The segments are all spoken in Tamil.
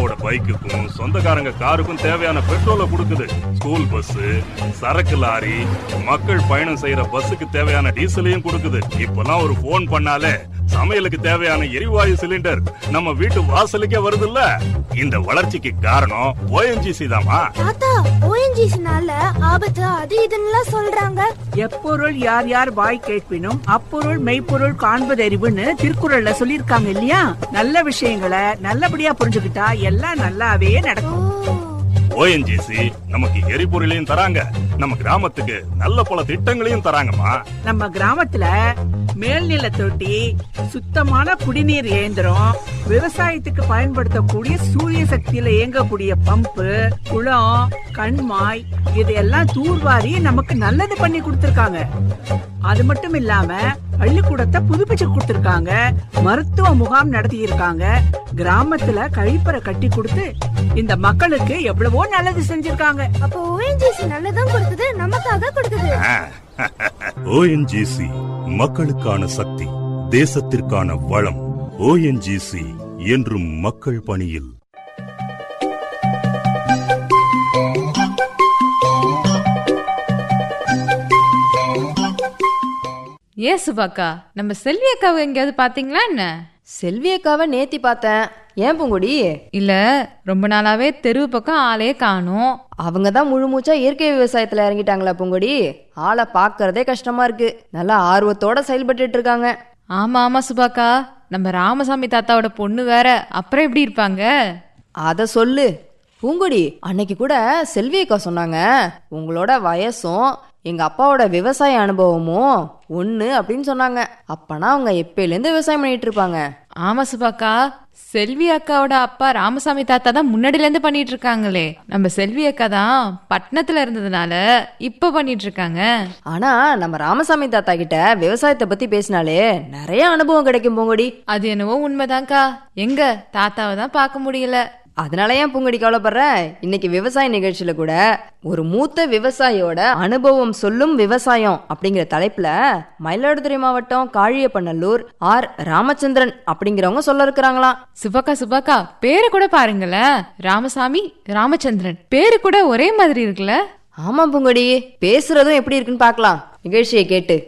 தாத்தாவோட பைக்குக்கும் சொந்தக்காரங்க காருக்கும் தேவையான பெட்ரோலை கொடுக்குது ஸ்கூல் பஸ் சரக்கு லாரி மக்கள் பயணம் செய்யற பஸ்ஸுக்கு தேவையான டீசலையும் கொடுக்குது இப்பெல்லாம் ஒரு ஃபோன் பண்ணாலே சமையலுக்கு தேவையான எரிவாயு சிலிண்டர் நம்ம வீட்டு வாசலுக்கே வருதுல்ல இந்த வளர்ச்சிக்கு காரணம் ஓஎன்ஜிசி தாமா தாத்தா ஓஎன்ஜிசினால ஆபத்து அது இதுன்னு சொல்றாங்க எப்பொருள் யார் யார் வாய் கேட்பினும் அப்பொருள் மெய்ப்பொருள் காண்பதறிவுன்னு திருக்குறள்ல சொல்லிருக்காங்க இல்லையா நல்ல விஷயங்களை நல்லபடியா புரிஞ்சுக்கிட்டா எல்லாம் நல்லாவே ஓ நடக்கும் ஓஎன்ஜிசி நமக்கு எரிபொருளையும் தராங்க நம்ம கிராமத்துக்கு நல்ல பல திட்டங்களையும் தராங்கம்மா நம்ம கிராமத்துல மேல்நில தொட்டி சுத்தமான குடிநீர் இயந்திரம் விவசாயத்துக்கு பயன்படுத்தக்கூடிய சூரிய சக்தியில இயங்கக்கூடிய பம்பு குளம் கண்மாய் இதையெல்லாம் தூர்வாரி நமக்கு நல்லது பண்ணி கொடுத்திருக்காங்க அது மட்டும் இல்லாம பள்ளிக்கூடத்தை புதுப்பிச்சு கொடுத்திருக்காங்க மருத்துவ முகாம் நடத்தி இருக்காங்க கிராமத்துல கழிப்பறை கட்டி கொடுத்து இந்த மக்களுக்கு எவ்வளவோ நல்லது செஞ்சிருக்காங்க அப்போ ஓஎன்ஜிசி நல்லதும் கொடுக்குது நமக்காக கொடுக்குது ஓஎன்ஜிசி மக்களுக்கான சக்தி தேசத்திற்கான வளம் ஓஎன்ஜிசி என்றும் மக்கள் பணியில் ஏன் சுபாக்கா நம்ம செல்வி அக்காவை எங்கேயாவது பாத்தீங்களா என்ன செல்வி அக்காவை நேத்தி பார்த்தேன் ஏன் பூங்குடி இல்ல ரொம்ப நாளாவே தெருவு பக்கம் ஆளே காணும் அவங்க தான் முழு மூச்சா இயற்கை விவசாயத்துல இறங்கிட்டாங்களா பூங்குடி ஆளை பார்க்கறதே கஷ்டமா இருக்கு நல்லா ஆர்வத்தோட செயல்பட்டுட்டு இருக்காங்க ஆமா ஆமா சுபாக்கா நம்ம ராமசாமி தாத்தாவோட பொண்ணு வேற அப்புறம் எப்படி இருப்பாங்க அத சொல்லு பூங்குடி அன்னைக்கு கூட செல்வி அக்கா சொன்னாங்க உங்களோட வயசும் எங்க அப்பாவோட விவசாய அனுபவமும் ஒண்ணு அப்படின்னு சொன்னாங்க அப்பனா அவங்க எப்பயிலேருந்து விவசாயம் பண்ணிட்டு இருப்பாங்க ஆமா சுபாக்கா செல்வி அக்காவோட அப்பா ராமசாமி தாத்தா தான் முன்னாடில இருந்து பண்ணிட்டு இருக்காங்களே நம்ம செல்வி அக்கா தான் பட்டணத்துல இருந்ததுனால இப்ப பண்ணிட்டு இருக்காங்க ஆனா நம்ம ராமசாமி தாத்தா கிட்ட விவசாயத்தை பத்தி பேசினாலே நிறைய அனுபவம் கிடைக்கும் பூங்குடி அது என்னவோ உண்மைதான்க்கா எங்க தாத்தாவை தான் பார்க்க முடியல அதனால ஏன் பூங்கடி கவலைப்படுற இன்னைக்கு விவசாய நிகழ்ச்சியில கூட ஒரு மூத்த விவசாயியோட அனுபவம் சொல்லும் விவசாயம் அப்படிங்கிற தலைப்புல மயிலாடுதுறை மாவட்டம் காழியப்பநல்லூர் ஆர் ராமச்சந்திரன் அப்படிங்கிறவங்க சொல்ல இருக்கிறாங்களாம் சுபாக்கா சுபாக்கா பேரு கூட பாருங்களேன் ராமசாமி ராமச்சந்திரன் பேரு கூட ஒரே மாதிரி இருக்குல்ல ஆமா பூங்கடி பேசுறதும் எப்படி இருக்குன்னு பார்க்கலாம் நிகழ்ச்சியை கேட்டு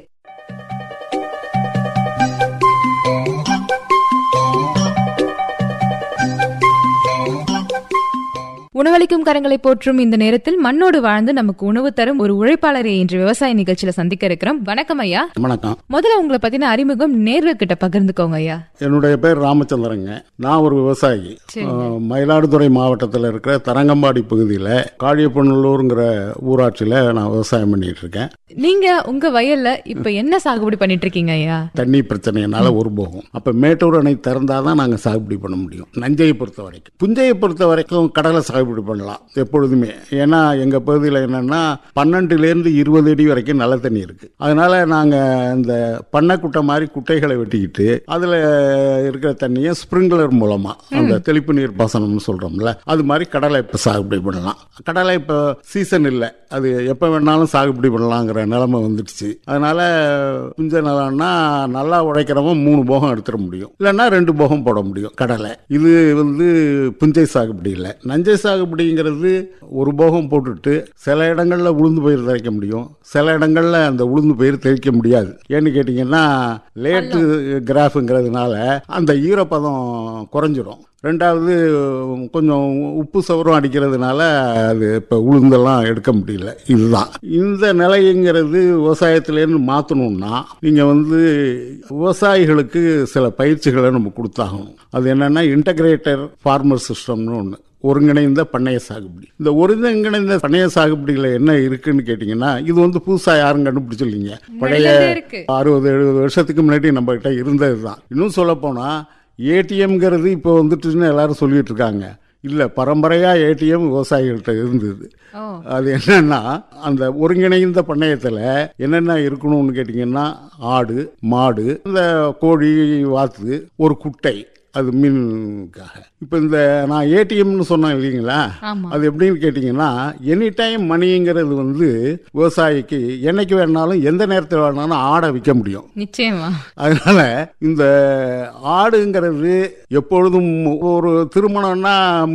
உணவளிக்கும் கரங்களை போற்றும் இந்த நேரத்தில் மண்ணோடு வாழ்ந்து நமக்கு உணவு தரும் ஒரு உழைப்பாளரை இன்று விவசாய நிகழ்ச்சியில சந்திக்க இருக்கிறோம் வணக்கம் ஐயா வணக்கம் முதல்ல உங்களை பத்தின அறிமுகம் நேர்கிட்ட பகிர்ந்துக்கோங்க ஐயா என்னுடைய பேர் ராமச்சந்திரங்க நான் ஒரு விவசாயி அஹ், மயிலாடுதுறை மாவட்டத்தில் இருக்கிற தரங்கம்பாடி பகுதியில் காழியப்பநல்லூருங்கிற ஊராட்சியில் நான் விவசாயம் பண்ணிட்டு இருக்கேன் நீங்க உங்க வயல்ல இப்ப என்ன சாகுபடி பண்ணிட்டு இருக்கீங்க ஐயா தண்ணி பிரச்சனையினால ஒரு போகும் அப்போ மேட்டூர் அணை திறந்தாதான் தான் நாங்கள் சாகுபடி பண்ண முடியும் நஞ்சையை பொறுத்த வரைக்கும் புஞ்சையை பொறுத்த வரைக்கும் கடலை சாகுபடி பண்ணலாம் எப்பொழுதுமே ஏன்னா எங்கள் பகுதியில் என்னென்னா பன்னெண்டுலேருந்து இருபது அடி வரைக்கும் நல்ல தண்ணி இருக்குது அதனால நாங்கள் இந்த பண்ணைக்குட்டை மாதிரி குட்டைகளை வெட்டிக்கிட்டு அதில் இருக்கிற தண்ணியை ஸ்ப்ரிங்க்லர் மூலமாக அந்த தெளிப்பு நீர் பாசனம்னு சொல்கிறோம்ல அது மாதிரி கடலை இப்போ சாகுபடி பண்ணலாம் கடலை இப்போ சீசன் இல்லை அது எப்போ வேணாலும் சாகுபடி பண்ணலாங்கிற நிலைமை வந்துடுச்சு அதனால புஞ்ச நிலம்னா நல்லா உழைக்கிறவன் மூணு போகம் எடுத்துட முடியும் இல்லைன்னா ரெண்டு போகம் போட முடியும் கடலை இது வந்து புஞ்சை சாகுபடி இல்லை நஞ்சை சாகுபடிங்கிறது ஒரு போகம் போட்டுட்டு சில இடங்களில் உளுந்து பயிர் தெளிக்க முடியும் சில இடங்களில் அந்த உளுந்து பயிர் தெளிக்க முடியாது ஏன்னு கேட்டிங்கன்னா லேட்டு கிராஃபுங்கிறதுனால அந்த ஈரப்பதம் குறைஞ்சிரும் ரெண்டாவது கொஞ்சம் உப்பு சவரம் அடிக்கிறதுனால அது இப்போ உளுந்தெல்லாம் எடுக்க முடியல இதுதான் இந்த நிலைங்கிறது விவசாயத்திலேருந்து மாற்றணும்னா நீங்கள் வந்து விவசாயிகளுக்கு சில பயிற்சிகளை நம்ம கொடுத்தாகணும் அது என்னென்னா இன்டகிரேட்டர் ஃபார்மர் சிஸ்டம்னு ஒன்று ஒருங்கிணைந்த பண்ணைய சாகுபடி இந்த ஒருங்கிணைந்த பண்ணைய சாகுபடியில் என்ன இருக்குன்னு கேட்டிங்கன்னா இது வந்து புதுசாக யாரும் கண்டுபிடிச்சிருலீங்க பழைய முன்னாடியே இருக்கு. அறுபது எழுபது வருஷத்துக்கு முன்னாடி நம்ம கிட்ட இருந்தது தான் இன்னும் சொல்ல போனால் ஏடிஎம்ங்கிறது இப்போ வந்துட்டுன்னு எல்லாரும் சொல்லிட்டு இருக்காங்க இல்லை பரம்பரையாக ஏடிஎம் விவசாயிகள்கிட்ட இருந்தது ஓ. அது என்னன்னா அந்த ஒருங்கிணைந்த பண்ணையத்தில் என்னென்ன இருக்கணும்னு கேட்டிங்கன்னா ஆடு மாடு இந்த கோழி வாத்து ஒரு குட்டை அது மீனுக்காக இப்போ இந்த நான் ஏடிஎம்னு சொன்னேன் இல்லைங்களா ஆமா. அது எப்படின்னு கேட்டிங்கன்னா எனி டைம் மணிங்கிறது வந்து விவசாயிக்கு என்னைக்கு வேணாலும் எந்த நேரத்தில் வேணாலும் ஆடை விற்க முடியும் நிச்சயமா அதனால இந்த ஆடுங்கிறது எப்பொழுதும் ஒரு திருமணம்னா